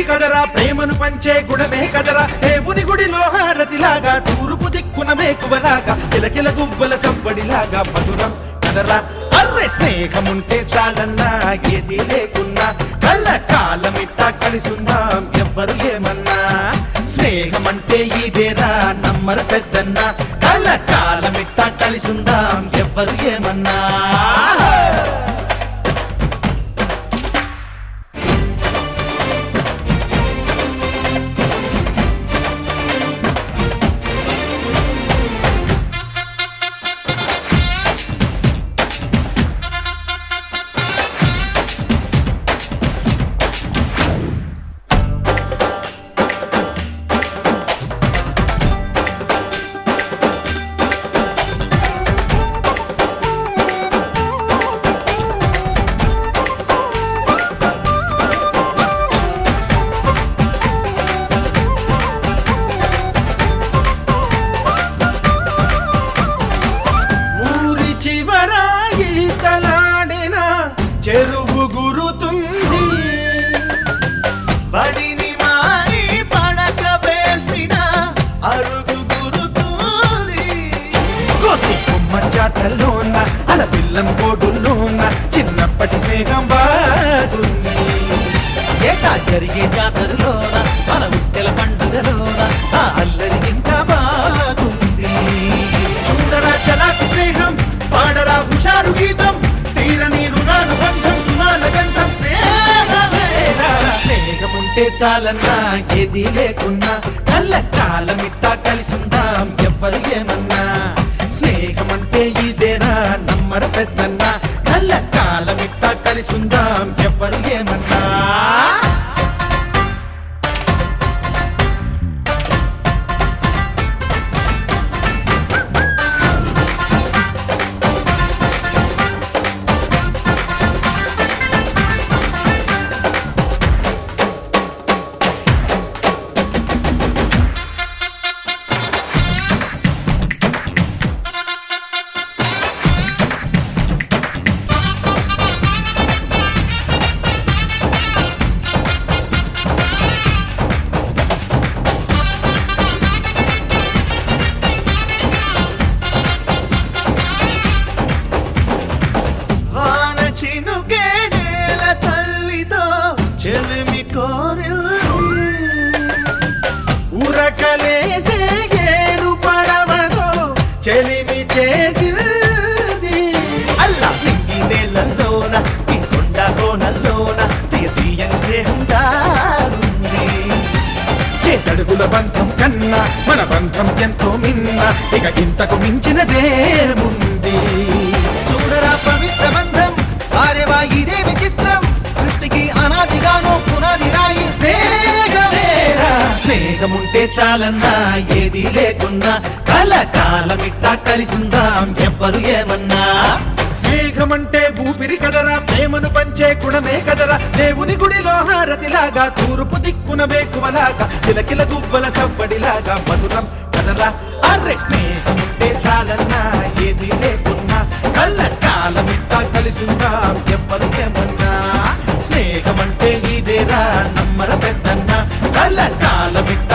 ఊపిరి కదరా ప్రేమను పంచే గుణమే కదరా దేవుని గుడిలో హారతిలాగా తూర్పు దిక్కున మేకువలాగా కిలకిల గువ్వల సవ్వడిలాగా మధురం కదరా అర్రె స్నేహముంటే చాలన్నా ఏది లేకున్నా కళ్ళ కాలమిట్టా కలిసుందాం ఎవ్వరు ఏమన్నా స్నేహమంటే ఇదేరా నమ్మర పెద్దన్న కళ్ళ కాలమిట్టా కలిసుందాం ఎవ్వరు ఏమన్నా ఊరి చివర ఈతలాడిన చెరువు గురుతుంది బడిని మారి పడక వేసిన అరుగు గురుతుంది కోతి కొమ్మ చాటల్లోన అల పిల్లం కోడుల్లోన చిన్నప్పటి స్నేహం బాగుంది ఏటా జరిగే జాతరలోన మన విట్టెల పండుగలోన ఆ అల్లరి ఇంకా బాగుంది చూడరా చలాకి స్నేహం పాడరా హుషారు గీతం తీరని రుణానుబంధం సునాల గంధం స్నేహమేరా స్నేహముంటే చాలన్నా ఏది లేకున్నా కళ్ళ కాలమిట్టా కలిసిందాం ఎవ్వరు ఏమన్నా స్నేహమంటే ఇదేరా నమ్మర పెద్దన్న కళ్ళ కాలమిట్టా కలిసిందాం ఎవ్వరు ఏమన్నా వాన చినుకే నేల తల్లితో చెలిమి కోరిల్లి ఉరకలేసే ఏరు పడవతో చెలిమి చేసింది అల్లా తింగి నేలలోన ఈ కొండ కోనల్లోన తీయ తీయని స్నేహం దాగుంది ఏ తడుగుల బంధం కన్నా మన బంధం ఎంతో మిన్న ఇక ఇంతకు మించినదేముంది చూడరా పవిత్ర బంధం వారేవా ఇదే విచిత్రం సృష్టికి అనాదిగాను పునాది రాయి స్నేహమేరా స్నేహముంటే చాలన్నా ఏది లేకున్నా కలకాలమిట్టా కలిసిందాం ఎవ్వరు ఏమన్నా స్నేహమంటే ఊపిరి కదరా ప్రేమను పంచే గుణమే కదరా దేవుని గుడిలో హారతిలాగా తూర్పు దిక్కున వేకువలాగా కిలకిల గువ్వల సవ్వడిలాగా మధురం కదరా అర్రె స్నేహముంటే చాలన్నా ఏది లేకున్నా కళ్ళ కాలమిట్టా కలిసిందాం ఎవ్వరు ఏమన్నా స్నేహమంటే ఇదేరా నమ్మర పెద్దన్న కళ్ళ కాలమిట్ట